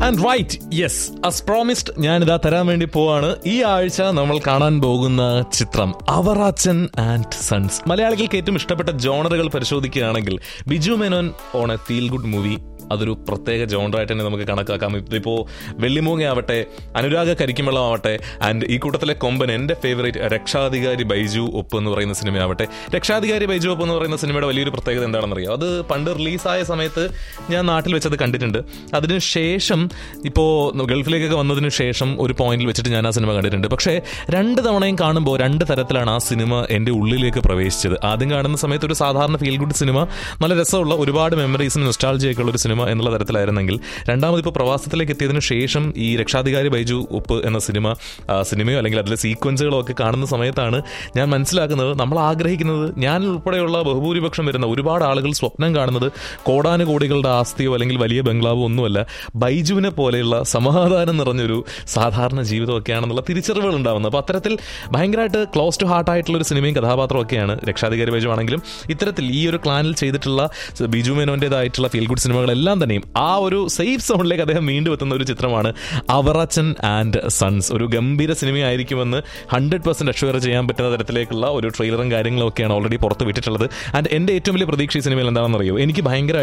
and right yes as promised ഞാനിതാ തരാൻ വേണ്ടി പോവാണ് ഈ ആഴ്ച നമ്മൾ കാണാൻ പോകുന്ന ചിത്രം അവറാച്ചൻ ആൻഡ് സൺസ് മലയാളികൾക്ക് ഏറ്റവും ഇഷ്ടപ്പെട്ട ജോണറുകൾ പരിശോധിക്കുകയാണെങ്കിൽ Biju Menon on a feel good movie അതൊരു പ്രത്യേക ജോണറായിട്ട് തന്നെ നമുക്ക് കണക്കാക്കാം ഇതിപ്പോൾ വെള്ളിമൂങ്ങ ആവട്ടെ അനുരാഗ കരിക്കുമ്പളം ആവട്ടെ ആൻഡ് ഈ കൂട്ടത്തിലെ കൊമ്പൻ എൻ്റെ ഫേവറേറ്റ് രക്ഷാധികാരി ബൈജു ഒപ്പ് എന്ന് പറയുന്ന സിനിമയാവട്ടെ രക്ഷാധികാരി ബൈജു ഒപ്പ് എന്ന് പറയുന്ന സിനിമയുടെ വലിയൊരു പ്രത്യേകത എന്താണെന്നറിയോ അത് പണ്ട് റിലീസായ സമയത്ത് ഞാൻ നാട്ടിൽ വെച്ചത് കണ്ടിട്ടുണ്ട് അതിന് ശേഷം ഇപ്പോൾ ഗൾഫിലേക്കൊക്കെ വന്നതിന് ശേഷം ഒരു പോയിന്റിൽ വെച്ചിട്ട് ഞാൻ ആ സിനിമ കണ്ടിട്ടുണ്ട് പക്ഷേ രണ്ട് തവണയും കാണുമ്പോൾ രണ്ട് തരത്തിലാണ് ആ സിനിമ എൻ്റെ ഉള്ളിലേക്ക് പ്രവേശിച്ചത് ആദ്യം കാണുന്ന സമയത്ത് ഒരു സാധാരണ ഫീൽ ഗുഡ് സിനിമ നല്ല രസമുള്ള ഒരുപാട് മെമ്മറീസും നൊസ്റ്റാൾജിയൊക്കെ ഉള്ള ഒരു സിനിമ എന്നുള്ള തരത്തിലായിരുന്നെങ്കിൽ രണ്ടാമത് ഇപ്പോൾ പ്രവാസത്തിലേക്ക് എത്തിയതിനു ശേഷം ഈ രക്ഷാധികാരി ബൈജു ഉപ്പ് എന്ന സിനിമ ആ, സിനിമയോ അല്ലെങ്കിൽ അതിലെ സീക്വൻസുകളോ ഒക്കെ കാണുന്ന സമയത്താണ് ഞാൻ മനസ്സിലാക്കുന്നത് നമ്മൾ ആഗ്രഹിക്കുന്നത് ഞാൻ ഉൾപ്പെടെയുള്ള ബഹുഭൂരിപക്ഷം വരുന്ന ഒരുപാട് ആളുകൾ സ്വപ്നം കാണുന്നത് കോടാനുകോടികളുടെ ആസ്തിയോ അല്ലെങ്കിൽ വലിയ ബംഗ്ലാവോ ഒന്നുമല്ല ബൈജുവിനെ പോലെയുള്ള സമാധാനം നിറഞ്ഞൊരു സാധാരണ ജീവിതമൊക്കെയാണെന്നുള്ള തിരിച്ചറിവുകൾ ഉണ്ടാവുന്നത് അപ്പോൾ അത്തരത്തിൽ ഭയങ്കരമായിട്ട് ക്ലോസ് ടു ഹാർട്ട് ആയിട്ടുള്ള ഒരു സിനിമയും കഥാപാത്രവും ഒക്കെയാണ് രക്ഷാധികാരി ബൈജു ആണെങ്കിലും ഇത്തരത്തിൽ ഈ ഒരു ക്ലാനിൽ ചെയ്തിട്ടുള്ള ബിജു മേനോൻ്റെതായിട്ടുള്ള ഫീൽ ഗുഡ് സിനിമകളെല്ലാം തന്നെയും ആ ഒരു സേഫ് സോണിലേക്ക് അദ്ദേഹം വീണ്ടും എത്തുന്ന ഒരു ചിത്രമാണ് അവറച്ചൻ ആൻഡ് സൺസ് ഒരു ഗംഭീര സിനിമയായിരിക്കുമെന്ന് ഹൺഡ്രഡ് പെർസെന്റ് അഷ്വർ ചെയ്യാൻ പറ്റുന്ന തരത്തിലേക്കുള്ള ഒരു ട്രെയിലറും കാര്യങ്ങളും ഒക്കെയാണ് ഓൾറെഡി പുറത്ത് വിട്ടിട്ടുള്ളത് ആൻഡ് എൻ്റെ ഏറ്റവും വലിയ പ്രതീക്ഷ ഈ സിനിമയിൽ എന്താണെന്ന് അറിയോ എനിക്ക് ഭയങ്കര